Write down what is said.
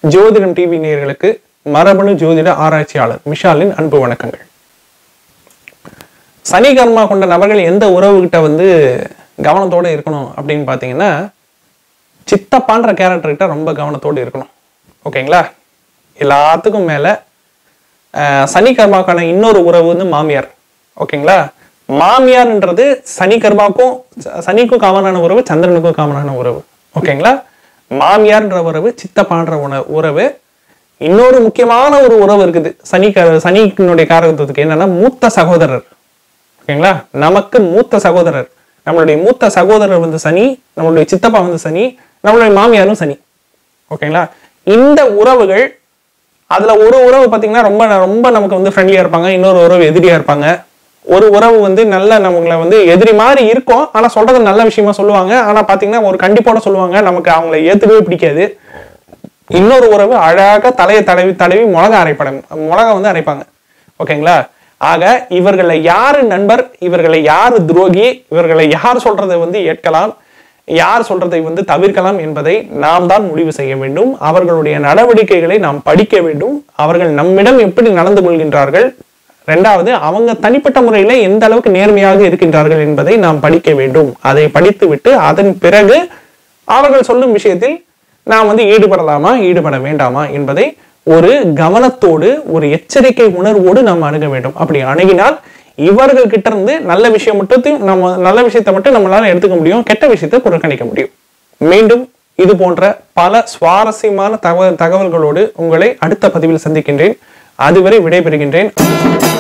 ஜோதிடம் டிவி நேயர்களுக்கு மரபணு ஜோதிட ஆராய்ச்சியாளர் விஷாலின் அன்பு வணக்கங்கள் சனி கர்மா கொண்ட நபர்கள் எந்த உறவுகிட்ட வந்து கவனத்தோட இருக்கணும் அப்படின்னு பார்த்தீங்கன்னா சித்தப்பான்ற கேரக்டர்கிட்ட ரொம்ப கவனத்தோடு இருக்கணும் ஓகேங்களா எல்லாத்துக்கும் மேலே சனி கர்மாக்கான இன்னொரு உறவு வந்து மாமியார் ஓகேங்களா மாமியார்ன்றது சனி கர்மாக்கும் ச- சனிக்கும் காமனான உறவு சந்திரனுக்கும் காமனான உறவு ஓகேங்களா மாமியார்ன்ற உறவு சித்தப்பான்ற உண உறவு இன்னொரு முக்கியமான ஒரு உறவு இருக்குது சனி க- சனிக்கினுடைய காரகத்துவத்துக்கு என்னன்னா மூத்த சகோதரர் ஓகேங்களா நமக்கு மூத்த சகோதரர் நம்மளுடைய மூத்த சகோதரர் வந்து சனி நம்மளுடைய சித்தப்பா வந்து சனி நம்மளுடைய மாமியாரும் சனி ஓகேங்களா இந்த உறவுகள் அதுல ஒரு உறவு பாத்தீங்கன்னா ரொம்ப ரொம்ப நமக்கு வந்து ஃப்ரெண்ட்லியா இருப்பாங்க இன்னொரு உறவு எதிரியா இருப்பாங்க ஒரு உறவு வந்து நல்ல நம்மளை வந்து எதிரி மாதிரி இருக்கும் ஆனா சொல்றது நல்ல விஷயமா சொல்லுவாங்க ஆனா பாத்தீங்கன்னா ஒரு கண்டிப்போட சொல்லுவாங்க நமக்கு அவங்கள ஏத்துக்கவே பிடிக்காது இன்னொரு உறவு அழகா தலையை தடவி தடவி மிளகா அரைப்படம் மிளகா வந்து அரைப்பாங்க ஓகேங்களா ஆக இவர்களை யாரு நண்பர் இவர்களை யாரு துரோகி இவர்களை யார் சொல்றதை வந்து ஏற்கலாம் யார் சொல்றதை வந்து தவிர்க்கலாம் என்பதை நாம் தான் முடிவு செய்ய வேண்டும் அவர்களுடைய நடவடிக்கைகளை நாம் படிக்க வேண்டும் அவர்கள் நம்மிடம் எப்படி நடந்து கொள்கின்றார்கள் ரெண்டாவது அவங்க தனிப்பட்ட முறையில எந்த அளவுக்கு நேர்மையாக இருக்கின்றார்கள் என்பதை நாம் படிக்க வேண்டும் அதை படித்துவிட்டு அதன் பிறகு அவர்கள் சொல்லும் விஷயத்தில் நாம் வந்து ஈடுபடலாமா ஈடுபட வேண்டாமா என்பதை ஒரு கவனத்தோடு ஒரு எச்சரிக்கை உணர்வோடு நாம் அணுக வேண்டும் அப்படி அணுகினால் இவர்கள் கிட்ட இருந்து நல்ல விஷயம் மட்டும் நம்ம நல்ல விஷயத்தை மட்டும் நம்மளால எடுத்துக்க முடியும் கெட்ட விஷயத்தை புறக்கணிக்க முடியும் மீண்டும் இது போன்ற பல சுவாரஸ்யமான தகவல் தகவல்களோடு உங்களை அடுத்த பதிவில் சந்திக்கின்றேன் அதுவரை விடைபெறுகின்றேன்